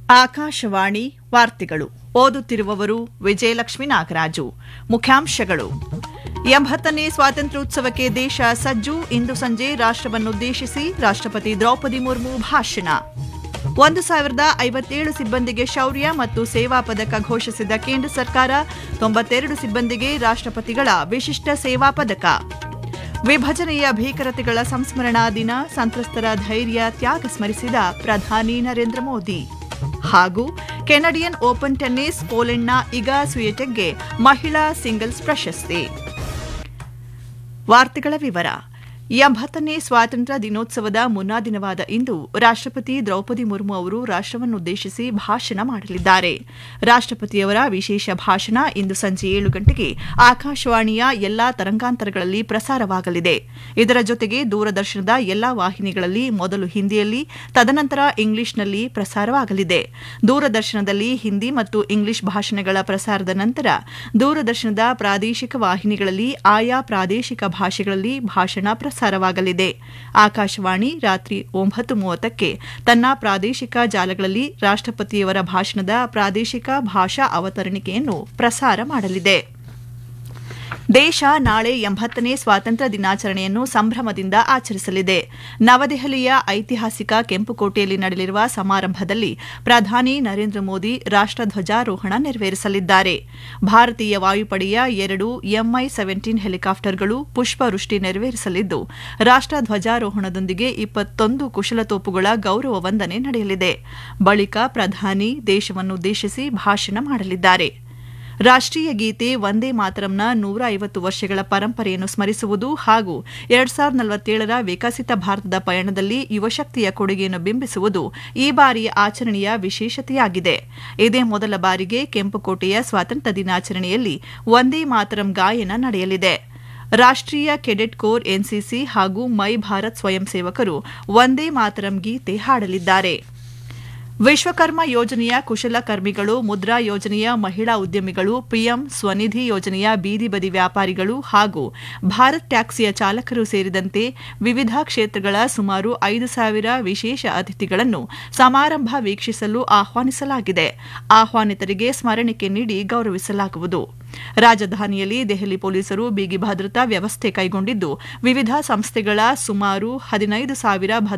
ಆಕಾಶವಾಣಿ ವಾರ್ತೆಗಳು ಓದುತ್ತಿರುವವರು ವಿಜಯಲಕ್ಷ್ಮಿ ನಾಗರಾಜು ಮುಖ್ಯಾಂಶಗಳು ಎಂಬತ್ತನೇ ಸ್ವಾತಂತ್ರ್ಯೋತ್ಸವಕ್ಕೆ ದೇಶ ಸಜ್ಜು ಇಂದು ಸಂಜೆ ರಾಷ್ಟವನ್ನುದ್ದೇಶಿಸಿ ರಾಷ್ಟಪತಿ ದ್ರೌಪದಿ ಮುರ್ಮು ಭಾಷಣ ಒಂದು ಸಾವಿರದ ಐವತ್ತೇಳು ಸಿಬ್ಬಂದಿಗೆ ಶೌರ್ಯ ಮತ್ತು ಸೇವಾ ಪದಕ ಘೋಷಿಸಿದ ಕೇಂದ್ರ ಸರ್ಕಾರ ತೊಂಬತ್ತೆರಡು ಸಿಬ್ಬಂದಿಗೆ ರಾಷ್ಟಪತಿಗಳ ವಿಶಿಷ್ಟ ಸೇವಾ ಪದಕ ವಿಭಜನೆಯ ಭೀಕರತೆಗಳ ಸಂಸ್ಮರಣಾ ದಿನ ಸಂತ್ರಸ್ತರ ಧೈರ್ಯ ತ್ಯಾಗ ಸ್ಮರಿಸಿದ ಪ್ರಧಾನಿ ನರೇಂದ್ರ ಮೋದಿ ಹಾಗೂ ಕೆನಡಿಯನ್ ಓಪನ್ ಟೆನ್ನಿಸ್ ಪೋಲೆಂಡ್ನ ಇಗಾ ಸ್ವಿಯಟೆಕ್ಗೆ ಮಹಿಳಾ ಸಿಂಗಲ್ಸ್ ಪ್ರಶಸ್ತಿ ವಾರ್ತೆಗಳ ವಿವರ ಎಂಬತ್ತನೇ ಸ್ವಾತಂತ್ರ್ಯ ದಿನೋತ್ಸವದ ಮುನ್ನಾ ದಿನವಾದ ಇಂದು ರಾಷ್ಟಪತಿ ದ್ರೌಪದಿ ಮುರ್ಮು ಅವರು ರಾಷ್ಟವನ್ನುದ್ದೇಶಿಸಿ ಭಾಷಣ ಮಾಡಲಿದ್ದಾರೆ ರಾಷ್ಟಪತಿಯವರ ವಿಶೇಷ ಭಾಷಣ ಇಂದು ಸಂಜೆ ಏಳು ಗಂಟೆಗೆ ಆಕಾಶವಾಣಿಯ ಎಲ್ಲಾ ತರಂಗಾಂತರಗಳಲ್ಲಿ ಪ್ರಸಾರವಾಗಲಿದೆ ಇದರ ಜೊತೆಗೆ ದೂರದರ್ಶನದ ಎಲ್ಲಾ ವಾಹಿನಿಗಳಲ್ಲಿ ಮೊದಲು ಹಿಂದಿಯಲ್ಲಿ ತದನಂತರ ಇಂಗ್ಲಿಷ್ನಲ್ಲಿ ಪ್ರಸಾರವಾಗಲಿದೆ ದೂರದರ್ಶನದಲ್ಲಿ ಹಿಂದಿ ಮತ್ತು ಇಂಗ್ಲಿಷ್ ಭಾಷಣಗಳ ಪ್ರಸಾರದ ನಂತರ ದೂರದರ್ಶನದ ಪ್ರಾದೇಶಿಕ ವಾಹಿನಿಗಳಲ್ಲಿ ಆಯಾ ಪ್ರಾದೇಶಿಕ ಭಾಷೆಗಳಲ್ಲಿ ಭಾಷಣ ಪ್ರಸಾರವಾಗಲಿದೆ ಆಕಾಶವಾಣಿ ರಾತ್ರಿ ಒಂಬತ್ತು ಮೂವತ್ತಕ್ಕೆ ತನ್ನ ಪ್ರಾದೇಶಿಕ ಜಾಲಗಳಲ್ಲಿ ರಾಷ್ಟಪತಿಯವರ ಭಾಷಣದ ಪ್ರಾದೇಶಿಕ ಭಾಷಾ ಅವತರಣಿಕೆಯನ್ನು ಪ್ರಸಾರ ಮಾಡಲಿದೆ ದೇಶ ನಾಳೆ ಎಂಬತ್ತನೇ ಸ್ವಾತಂತ್ರ್ಯ ದಿನಾಚರಣೆಯನ್ನು ಸಂಭ್ರಮದಿಂದ ಆಚರಿಸಲಿದೆ ನವದೆಹಲಿಯ ಐತಿಹಾಸಿಕ ಕೆಂಪುಕೋಟೆಯಲ್ಲಿ ನಡೆಯಲಿರುವ ಸಮಾರಂಭದಲ್ಲಿ ಪ್ರಧಾನಿ ನರೇಂದ್ರ ಮೋದಿ ರಾಷ್ಟಧ್ವಜಾರೋಹಣ ನೆರವೇರಿಸಲಿದ್ದಾರೆ ಭಾರತೀಯ ವಾಯುಪಡೆಯ ಎರಡು ಎಂಐ ಸೆವೆಂಟೀನ್ ಹೆಲಿಕಾಪ್ಟರ್ಗಳು ಪುಷ್ಪವೃಷ್ಟಿ ನೆರವೇರಿಸಲಿದ್ದು ರಾಷ್ಟಧ್ವಜಾರೋಹಣದೊಂದಿಗೆ ಇಪ್ಪತ್ತೊಂದು ಕುಶಲತೋಪುಗಳ ಗೌರವ ವಂದನೆ ನಡೆಯಲಿದೆ ಬಳಿಕ ಪ್ರಧಾನಿ ದೇಶವನ್ನುದ್ದೇಶಿಸಿ ಭಾಷಣ ಮಾಡಲಿದ್ದಾರೆ ರಾಷ್ಟೀಯ ಗೀತೆ ವಂದೇ ಮಾತರಂನ ನೂರ ಐವತ್ತು ವರ್ಷಗಳ ಪರಂಪರೆಯನ್ನು ಸ್ಮರಿಸುವುದು ಹಾಗೂ ಎರಡ್ ಸಾವಿರದ ನಲವತ್ತೇಳರ ವಿಕಸಿತ ಭಾರತದ ಪಯಣದಲ್ಲಿ ಯುವಶಕ್ತಿಯ ಕೊಡುಗೆಯನ್ನು ಬಿಂಬಿಸುವುದು ಈ ಬಾರಿಯ ಆಚರಣೆಯ ವಿಶೇಷತೆಯಾಗಿದೆ ಇದೇ ಮೊದಲ ಬಾರಿಗೆ ಕೆಂಪುಕೋಟೆಯ ಸ್ವಾತಂತ್ರ್ಯ ದಿನಾಚರಣೆಯಲ್ಲಿ ವಂದೇ ಮಾತರಂ ಗಾಯನ ನಡೆಯಲಿದೆ ರಾಷ್ಟೀಯ ಕೆಡೆಟ್ ಕೋರ್ ಎನ್ಸಿಸಿ ಹಾಗೂ ಮೈ ಭಾರತ್ ಸ್ವಯಂ ಸೇವಕರು ವಂದೇ ಮಾತರಂ ಗೀತೆ ಹಾಡಲಿದ್ದಾರೆ ವಿಶ್ವಕರ್ಮ ಯೋಜನೆಯ ಕುಶಲಕರ್ಮಿಗಳು ಮುದ್ರಾ ಯೋಜನೆಯ ಮಹಿಳಾ ಉದ್ಯಮಿಗಳು ಪಿಎಂ ಸ್ವನಿಧಿ ಯೋಜನೆಯ ಬೀದಿ ಬದಿ ವ್ಯಾಪಾರಿಗಳು ಹಾಗೂ ಭಾರತ್ ಟ್ಯಾಕ್ಸಿಯ ಚಾಲಕರು ಸೇರಿದಂತೆ ವಿವಿಧ ಕ್ಷೇತ್ರಗಳ ಸುಮಾರು ಐದು ಸಾವಿರ ವಿಶೇಷ ಅತಿಥಿಗಳನ್ನು ಸಮಾರಂಭ ವೀಕ್ಷಿಸಲು ಆಹ್ವಾನಿಸಲಾಗಿದೆ ಆಹ್ವಾನಿತರಿಗೆ ಸ್ಮರಣಿಕೆ ನೀಡಿ ಗೌರವಿಸಲಾಗುವುದು ರಾಜಧಾನಿಯಲ್ಲಿ ದೆಹಲಿ ಪೊಲೀಸರು ಬಿಗಿ ಭದ್ರತಾ ವ್ಯವಸ್ಥೆ ಕೈಗೊಂಡಿದ್ದು ವಿವಿಧ ಸಂಸ್ಥೆಗಳ ಸುಮಾರು ಹದಿನೈದು ಸಾವಿರ